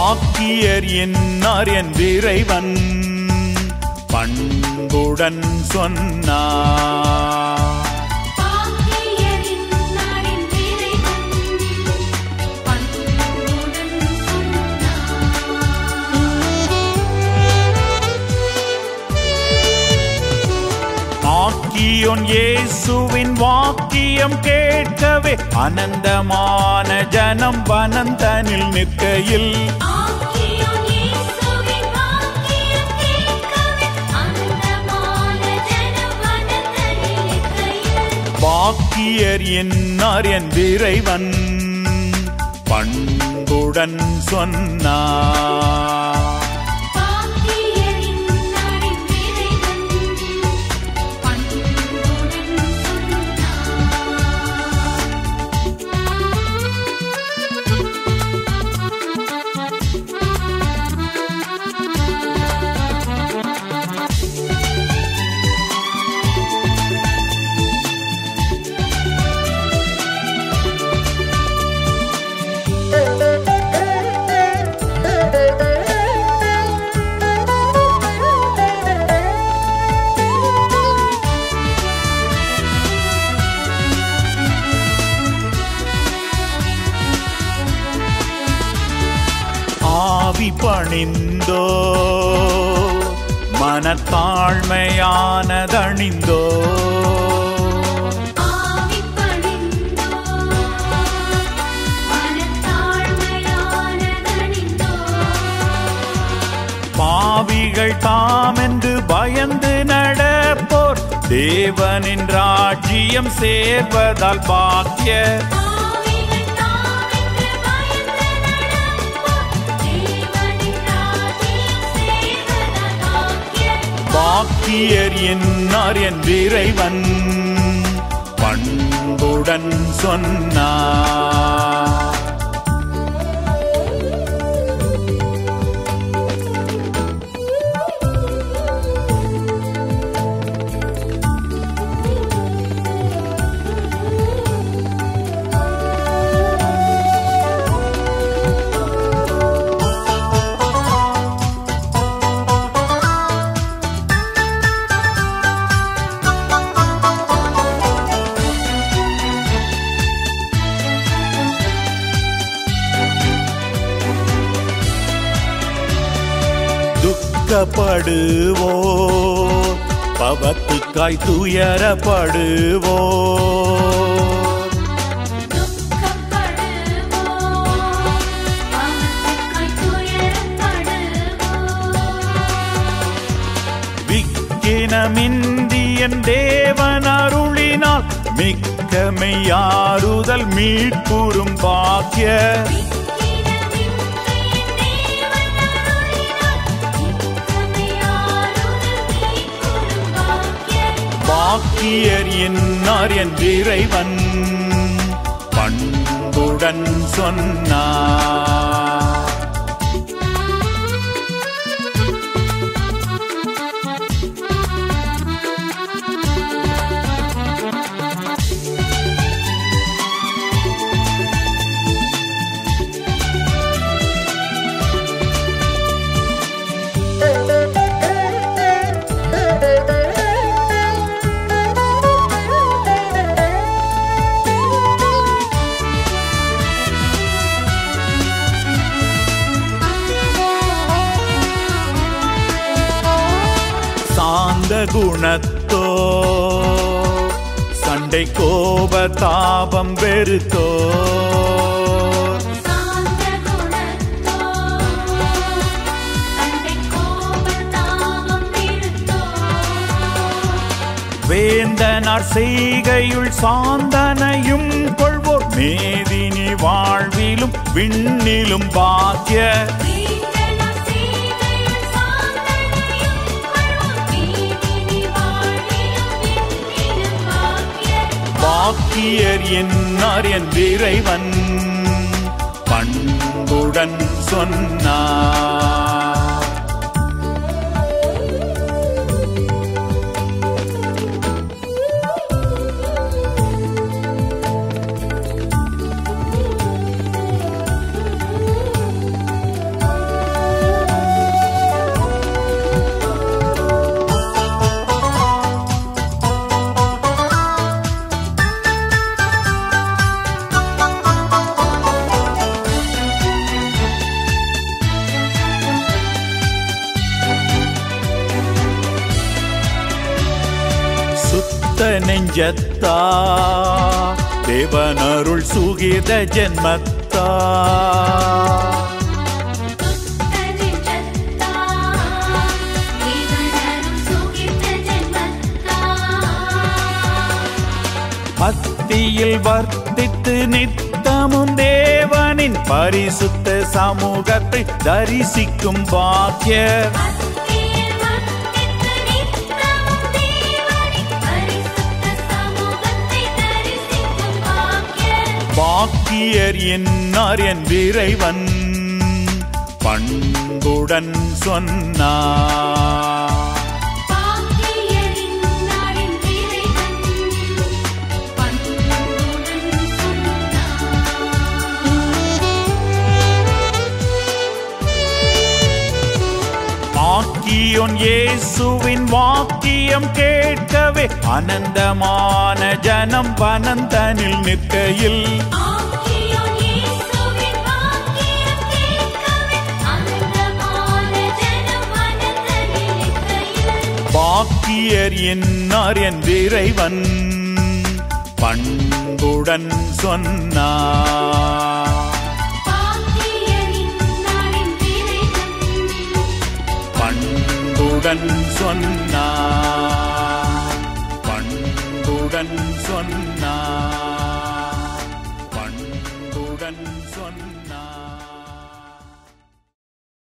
பாக்கியர் என்னார் என்றிறைவன் பண்புடன் சொன்னார் பாக்கியரின் நாடின் இறைவன் பண்புடன் ஆக்கியோன் இயேசுவின் வாக்கியம் கேட்கவே அனந்தமான ஜனம் வனந்தனில் நிற்கையில் ஆக்கியோன் இயேசுவின் வாக்கியம் கேட்கவே அந்தமான ஜனம் வனத்தனில் நிற்கையில் பாக்கியர் என்னார் என்றிறைவன் பண்புடன் சொன்னார் பாக்கியரின் நாடின் இறைவன் பண்புடன் ஆவி பணிந்தோ மனத்தாழ்மையானதணிந்தோ ஆவி பணிந்தோ மனத்தாழ்மையானதணிந்தோ பாவிகள் தாமென்று பயந்து நடப்போர் தேவனின் ராஜ்யம் சேர்வதால் பாக்கிய ஆவிகள் தாமென்று பயந்து நடப்போர் தேவனின் ராஜ்யம் சேர்வதால் பாக்கியர் பாக்கியர் என்னார் என்றிறைவன் பண்புடன் சொன்னார் துக்கப்படுவோ பவத்துக்காய் துயரப்படுவோ துக்கப்படுவோ பாவத்துக்காய் துயரப்படுவோ விக்கினமிந்தியன் தேவன் அருளினால் மிக்க மெய்யாறுதல் மீட்புறும் பாக்கிய பாக்கியர் என்னார் என்றிறைவன் பண்புடன் சொன்னார் சாந்த குணத்தோ சண்டை கோப தாபம் வெறுத்தோ வேந்தனார் செய்கையுள் சாந்தனையும் கொள்வோர் மேதினி வாழ்விலும் விண்ணிலும் பாக்கிய பாக்கியர் என்னார் என்றிறைவன் பண்புடன் சொன்னார் நெஞ்சத்தா தேவனருள் சுகித ஜென்மத்தா துத்தரிச்சத்தா தேவனரும் சுகித்த ஜென்மத்தா பக்தியில் வர்த்தித்து நித்தமும் தேவனின் பரிசுத்த சமூகத்தை தரிசிக்கும் பாக்கியர் பக்தியில் வர்த்தித்து நித்தமும் தேவனின் பரிசுத்த சமூகத்தை தரிசிக்கும் பாக்கியர். பாக்கியர் என்னார் என் இறைவன் பண்புடன் சொன்னார் பாக்கியரின் நாளின் இறைவன் பண்புடன் சொன்னார். ஆக்கியோன் இயேசுவின் வாக்கியம் கேட்கவே அனந்தமான ஜனம் வனந்தனில் நிற்கையில் ஆக்கியோன் இயேசுவின் வாக்கியம் கேட்கவே அனந்தமான ஜனம் வனத்தனில் நிற்கையில் பாக்கியர் என்னார் என் இறைவன் பண்புடன் சொன்னார் பாக்கியரின் நாளின் இறைவன் பண்புடன் சொன்னார் பண்புடன் சொன்னார்